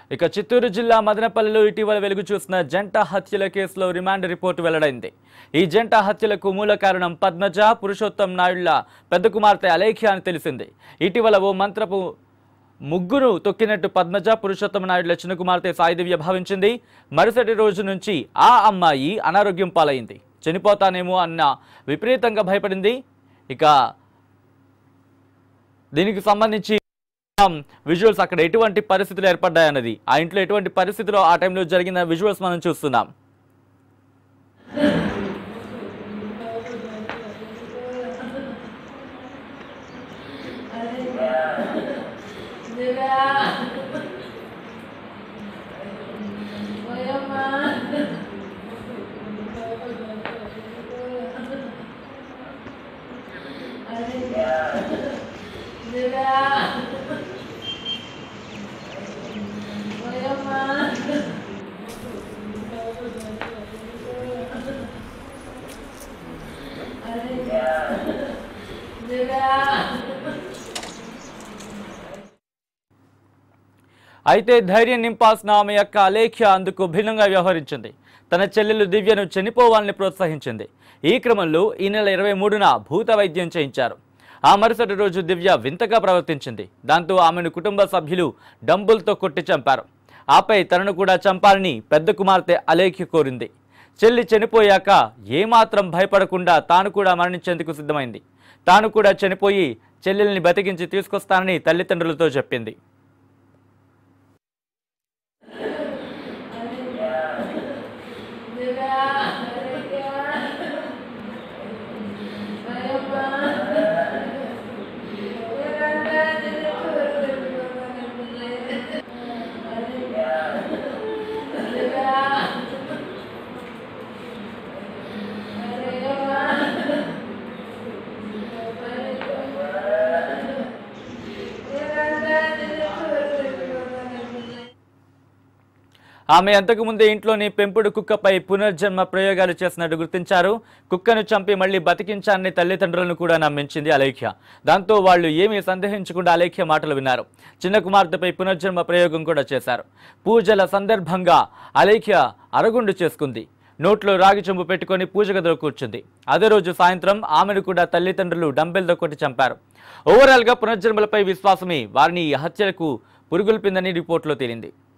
ఇక చిత్తూరు జిల్లా మదనపల్లిలో ఇటీవల వెలుగు చూసిన జంట హత్యల కేసులో రిమాండ్ రిపోర్టు వెల్లడైంది ఈ జంట హత్యలకు మూల కారణం పద్మజ పురుషోత్తం నాయుళ్ల పెద్ద కుమార్తె అలేఖ్య అని తెలిసింది ఇటీవల ఓ మంత్రపు ముగ్గురు తొక్కినట్టు పద్మజ పురుషోత్తమ నాయుడుల చిన్న కుమార్తె సాయిదివ్య భావించింది మరుసటి రోజు నుంచి ఆ అమ్మాయి అనారోగ్యం పాలైంది చనిపోతానేమో అన్న విపరీతంగా భయపడింది ఇక దీనికి సంబంధించి విజువల్స్ అక్కడ ఎటువంటి పరిస్థితులు ఏర్పడ్డాయన్నది ఆ ఇంట్లో ఎటువంటి పరిస్థితులు ఆ టైంలో జరిగిన విజువల్స్ మనం చూస్తున్నాం అయితే ధైర్యం నింపాల్సిన ఆమె యొక్క అలేఖ్య అందుకు భిన్నంగా వ్యవహరించింది తన చెల్లెలు దివ్యను చనిపోవాలని ప్రోత్సహించింది ఈ క్రమంలో ఈ నెల ఇరవై మూడున భూత వైద్యం చేయించారు ఆ మరుసటి రోజు దివ్య వింతగా ప్రవర్తించింది దాంతో ఆమెను కుటుంబ సభ్యులు డంబుల్తో కొట్టి చంపారు ఆపై తనను కూడా చంపాలని పెద్ద కుమార్తె అలేఖ్య కోరింది చెల్లి చనిపోయాక ఏమాత్రం భయపడకుండా తాను కూడా మరణించేందుకు సిద్ధమైంది తాను కూడా చనిపోయి చెల్లెల్ని బతికించి తీసుకొస్తానని తల్లిదండ్రులతో చెప్పింది ఆమె అంతకుముందే ఇంట్లోని పెంపుడు కుక్కపై పునర్జన్మ ప్రయోగాలు చేసినట్టు గుర్తించారు కుక్కను చంపి మళ్ళీ బతికించాలని తల్లిదండ్రులను కూడా నమ్మించింది అలేఖ్య దాంతో వాళ్ళు ఏమీ సందేహించకుండా అలేఖ్య మాటలు విన్నారు చిన్న కుమార్తెపై పునర్జన్మ ప్రయోగం కూడా చేశారు పూజల సందర్భంగా అలేఖ్య అరగుండు చేసుకుంది నోట్లో రాగి చెంబు పెట్టుకొని పూజ గదిలో కూర్చుంది అదే రోజు సాయంత్రం ఆమెను కూడా తల్లిదండ్రులు డంబెల్తో కొట్టి చంపారు ఓవరాల్గా పునర్జన్మలపై విశ్వాసమే వారిని ఈ హత్యలకు పురుగుల్పిందని రిపోర్టులో తేలింది